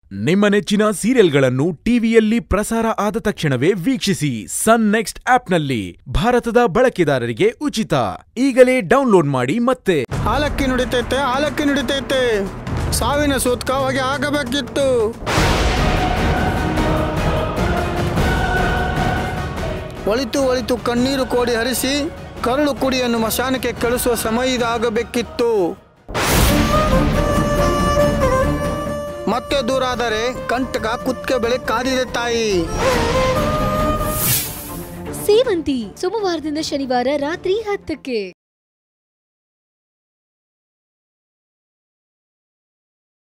ನಿಮ್ಮ ನೆಚ್ಚಿನ ಸೀರಿಯಲ್ಗಳನ್ನು ಟಿವಿಯಲ್ಲಿ ಪ್ರಸಾರ ಆದ ತಕ್ಷಣವೇ ವೀಕ್ಷಿಸಿ ಸನ್ ನೆಕ್ಸ್ಟ್ ಆಪ್ನಲ್ಲಿ ಭಾರತದ ಬಳಕೆದಾರರಿಗೆ ಉಚಿತ ಈಗಲೇ ಡೌನ್ಲೋಡ್ ಮಾಡಿ ಮತ್ತೆ ಹಾಲಕ್ಕಿ ನುಡಿತೈತೆ ಹಾಲಕ್ಕಿ ನುಡಿತೈತೆ ಸಾವಿನ ಸೂತ್ಕ ಹೊಗೆ ಆಗಬೇಕಿತ್ತು ಒಳಿತು ಒಳಿತು ಕಣ್ಣೀರು ಕೋಡಿ ಹರಿಸಿ ಕರುಳು ಕುಡಿಯನ್ನು ಮಶಾನಕ್ಕೆ ಕಳಿಸುವ ಸಮಯ ಇದಾಗಬೇಕಿತ್ತು ಮತ್ತೆ ದೂರಾದರೆ ಕಂಟಕ ಕುತ್ಕೆ ಬೆಳೆ ಕಾದಿದೆ ತಾಯಿ ಸೇವಂತಿ ಸೋಮವಾರದಿಂದ ಶನಿವಾರ ರಾತ್ರಿ ಹತ್ತಕ್ಕೆ